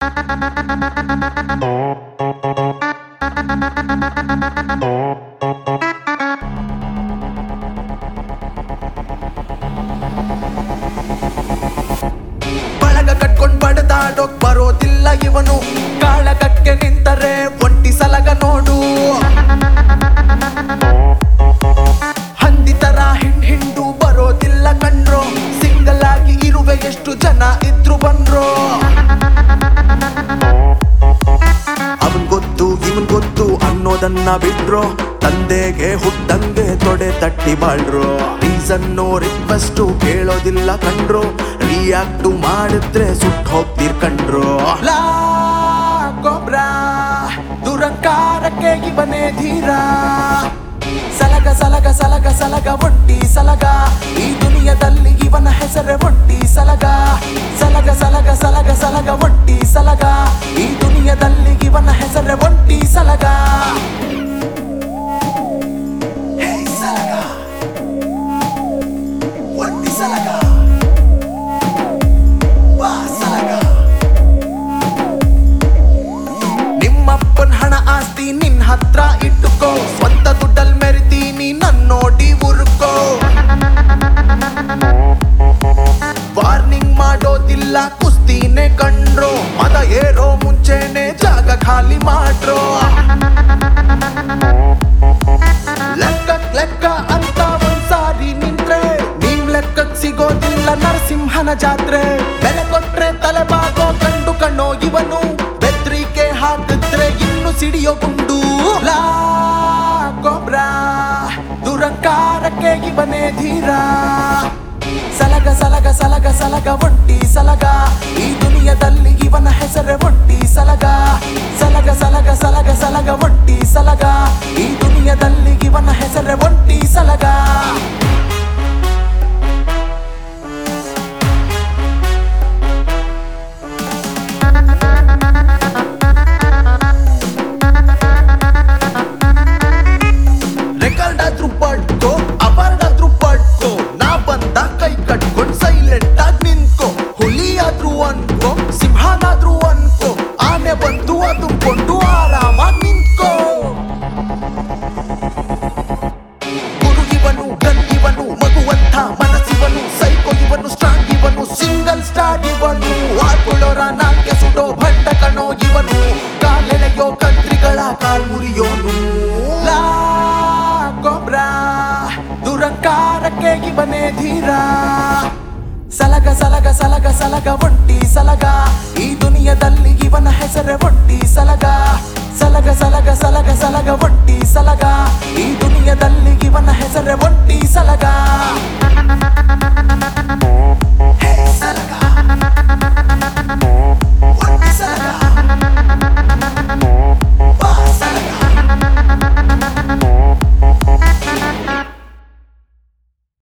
ಬಳಗ ಕಟ್ಕೊಂಡ್ ಬಡದಾಡೋಕ್ ಬರೋದಿಲ್ಲ ಇವನು ಕಾಳಗಕ್ಕೆ ನಿಂತರೆ ಒಂಟಿ ಸಲಗ ನೋಡು ಹಂದಿ ತರ ಹಿಂಡ್ ಹಿಂಡು ಬರೋದಿಲ್ಲ ಕಣ್ರೋ ಸಿಂಗಲ್ ಆಗಿ ಇರುವೆ ಎಷ್ಟು ಜನ ಇದ್ರು ಬಂದ್ರು ಅವನ್ ಗೊತ್ತು ಇವನ್ ಗೊತ್ತು ಅನ್ನೋದನ್ನ ಬಿಟ್ರು ತಂದೆಗೆ ಹುಟ್ಟಂಗೆ ತೊಡೆ ತಟ್ಟಿ ಬಾಳ್ರು ರೀಸನ್ನು ರಿಕ್ವೆಸ್ಟು ಕೇಳೋದಿಲ್ಲ ಕಂಡ್ರು ರಿಯಾಕ್ಟು ಮಾಡಿದ್ರೆ ಸುಟ್ಟು ಹೋಗ್ತೀರ್ ಕಂಡ್ರು ಲಾ ಗೊಬ್ರ ದುರಂಕಾರಕ್ಕೆ ಇವನೇ ಧೀರ ಸಲಗ ಸಲಗ ಸಲಗ ಸಲಗ ಒಂಟಿ ಸಲಗ ಈ ದುನಿಯದಲ್ಲಿ ಇವನ ಹೆಸರೇ ಒಂಟಿ ಸಲಗ ಸಲಗ ಸಲಗ ಸಲಗ ಸಲಗ ಒಂಟಿ ಸಲಗ ಈ ದುನಿಯದಲ್ಲಿ ಇವನ ಹೆಸರೇ ಒಂಟಿ ಸಲಗ ಹೇ ಸಲಗ ಒಂಟಿ ಸಲಗ ವಾ ಸಲಗ ನಿಮ್ಮಪ್ಪನ್ ಹಣ ಆಸ್ತಿ ನಿನ್ ಹತ್ರ ಇಟ್ಟುಕೋ ಸ್ವಂತ ದುಡ್ಡಲ್ ಮೆರಿತೀನಿ ನನ್ನೋಡಿ ಉರುಕೋ ವಾರ್ನಿಂಗ್ ಮಾಡೋದಿಲ್ಲ ಕುಸ್ತಿನೇ ಕಂಡ್ರೋ ಮದ ಏರೋ ಮುಂಚೆನೆ ಜಾಗ ಖಾಲಿ ಮಾಡ್ರೋ ಲೆಕ್ಕ ಲೆಕ್ಕ ಅಂತ ಒಂದ್ಸಾರಿ ನಿಂತ್ರೆ ನೀವ್ ಲೆಕ್ಕಕ್ ಸಿಗೋದಿಲ್ಲ ನರಸಿಂಹನ ಜಾತ್ರೆ ಬೆಲೆ ಕೊಟ್ರೆ ತಲೆ ಬಾಗೋ ಕಂಡು ಕಣ್ಣೋ ಇವನು ಬೆದ್ರಿಕೆ ಹಾಕಿದ್ರೆ ಇನ್ನು ಸಿಡಿಯೋ ಗುಂಡು ಲಾ ಗೊಬ್ರ ದುರಂಕಾರಕ್ಕೆ ಇವನೇ ಧೀರ ಸಲಗ ಸಲಗ ಸಲಗ ಸಲಗ ಒಂಟಿ ಸಲಗ ಈ ದುನಿಯದಲ್ಲಿ ಇವನ ಹೆಸರೇ ಒಂಟಿ ಸಲಗ ಸಲಗ ಸಲಗ ಸಲಗ ಸಲಗ ಒಂಟಿ ಸಲಗ ಈ ದುನಿಯದಲ್ಲಿ ಇವನ ಹೆಸರೇ ಒಂಟಿ ಸಲಗ ರೆಕಾರ್ಡ್ ಆದ್ರೂ ಪಡ್ಕೋ ಅವಾರ್ಡ್ ಆದ್ರೂ ಪಡ್ಕೋ ನಾ ಬಂದ ಕೈ ಕಟ್ಕೊಂಡ್ ಸೈಲೆಂಟ್ ಆಗಿ ನಿಂತ್ಕೋ ಹುಲಿ ಆದ್ರೂ ಅನ್ಕೋ ಸಿಂಹನಾದ್ರೂ ಅನ್ಕೋ ಆನೆ ಬಂದು ಅದುಕೊಂಡು ಆರಾಮಾಗಿ ನಿಂತ್ಕೋ ಗುರು ಇವನು ಗನ್ ಇವನು ಮಗುವಂತ ಮನಸ್ಸಿವನು ಸೈಕೋ ಇವನು ಸ್ಟ್ರಾಂಗ್ ಇವನು ಸಿಂಗಲ್ ಸ್ಟಾರ್ ಇವನು ಆಡ್ಕೊಳ್ಳೋರ ನಾಲ್ಕೆ ಸುಡೋ ಭಂಡ ಕಣೋ ಇವನು ಕಾಲೆಳೆಯೋ ಕಂತ್ರಿಗಳ ಕಾಲ್ ಮುರಿಯೋನು ಲಾ ಗೊಬ್ರ ದುರಂಕಾರಕ್ಕೆ ಇವನೇ ಧೀರ ಸಲಗ ಸಲಗ ಸಲಗ ಸಲಗ ಒಂಟಿ ಸಲಗ ಈ ದುನಿಯದಲ್ಲಿ ಇವನ ಹೆಸರೇ ಒಂಟಿ ಸಲಗ ಸಲಗ ಸಲಗ ಸಲಗ ಸಲಗ ಒಂಟಿ ಸಲಗ ಈ ದುನಿಯದಲ್ಲಿ ಇವನ ಹೆಸರೇ ಒಂಟಿ ಸಲಗ